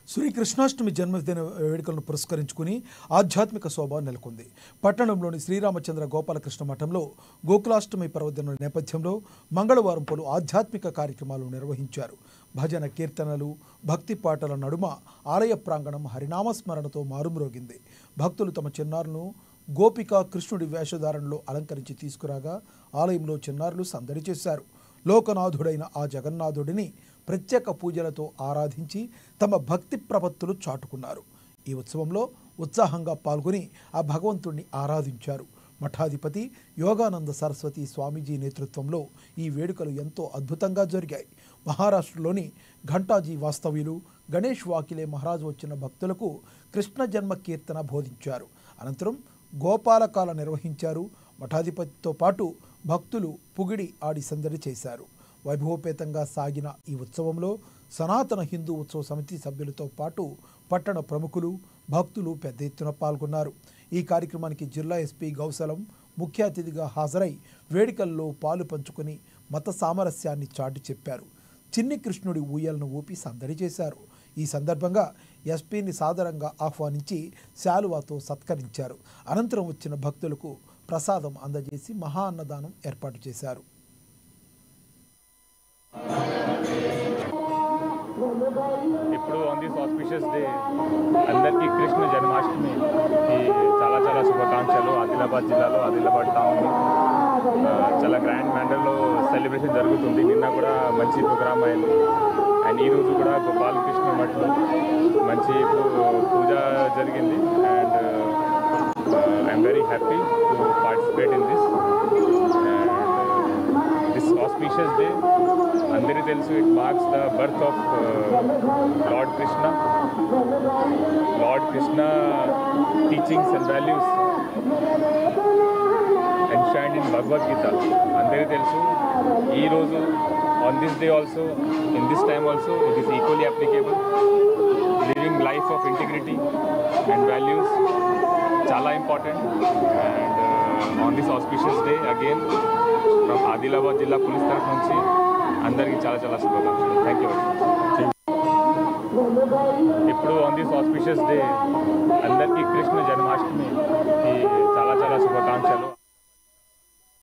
శ్రీకృష్ణాష్టమి జన్మదిన వేడుకలను పురస్కరించుకుని ఆధ్యాత్మిక శోభ నెలకొంది పట్టణంలోని శ్రీరామచంద్ర గోపాలకృష్ణ మఠంలో గోకులాష్టమి పర్వదిన నేపథ్యంలో మంగళవారం పలు ఆధ్యాత్మిక కార్యక్రమాలు నిర్వహించారు భజన కీర్తనలు భక్తి పాటల నడుమ ఆలయ ప్రాంగణం హరినామస్మరణతో మారుమ్రోగింది భక్తులు తమ చిన్నారులను గోపిక కృష్ణుడి వేషధారణలో అలంకరించి తీసుకురాగా ఆలయంలో చిన్నారులు సందడి చేశారు లోకనాథుడైన ఆ జగన్నాథుడిని ప్రత్యేక పూజలతో ఆరాధించి తమ భక్తి ప్రపత్తులు చాటుకున్నారు ఈ ఉత్సవంలో ఉత్సాహంగా పాల్గొని ఆ భగవంతుణ్ణి ఆరాధించారు మఠాధిపతి యోగానంద సరస్వతి స్వామీజీ నేతృత్వంలో ఈ వేడుకలు ఎంతో అద్భుతంగా జరిగాయి మహారాష్ట్రలోని ఘంటాజీ వాస్తవ్యులు గణేష్ వాకిలే మహారాజు వచ్చిన భక్తులకు కృష్ణ జన్మ కీర్తన బోధించారు అనంతరం గోపాలకాల నిర్వహించారు మఠాధిపతితో పాటు భక్తులు పుగిడి ఆడి సందడి చేశారు వైభవపేతంగా సాగిన ఈ ఉత్సవంలో సనాతన హిందూ ఉత్సవ సమితి సభ్యులతో పాటు పట్టణ ప్రముఖులు భక్తులు పెద్ద ఎత్తున పాల్గొన్నారు ఈ కార్యక్రమానికి జిల్లా ఎస్పీ గౌసలం ముఖ్య అతిథిగా హాజరై వేడుకల్లో పాలు పంచుకొని మత సామరస్యాన్ని చాటి చెప్పారు చిన్ని కృష్ణుడి ఊయలను ఊపి సందడి చేశారు ఈ సందర్భంగా ఎస్పీని సాదరంగా ఆహ్వానించి శాలువాతో సత్కరించారు అనంతరం వచ్చిన భక్తులకు ప్రసాదం అందజేసి మహా అన్నదానం ఏర్పాటు చేశారు ఇప్పుడు ఆన్ దిస్ ఆస్పిషియస్ డే అందరికీ కృష్ణ జన్మాష్టమి ఈ చాలా చాలా శుభాకాంక్షలు ఆదిలాబాద్ జిల్లాలో ఆదిలాబాద్ టౌన్లో ఆ, చాలా గ్రాండ్ మ్యానర్లో సెలబ్రేషన్ జరుగుతుంది నిన్న కూడా మంచి ప్రోగ్రామ్ అయింది అండ్ ఈరోజు కూడా గోపాలకృష్ణ మఠలో మంచి ఇప్పుడు పూజ జరిగింది and I'm very happy to participate in this this auspicious day అందరికీ తెలుసు it marks the birth of lord Krishna lord Krishna teachings and values enshrined in Bhagavad Gita అందరికీ తెలుసు ఈరోజు on this day also in this time also it is equally applicable living life of integrity and values చాలా important and on this auspicious day again from Adilabad జిల్లా police తరఫు నుంచి అందరికీ చాలా చాలా శుభాకాంక్షలు థ్యాంక్ యూ ఇప్పుడు ఆన్ దిస్ ఆస్పిషియస్ డే అందరికీ కృష్ణ జన్మాష్టమి ఈ చాలా చాలా శుభాకాంక్షలు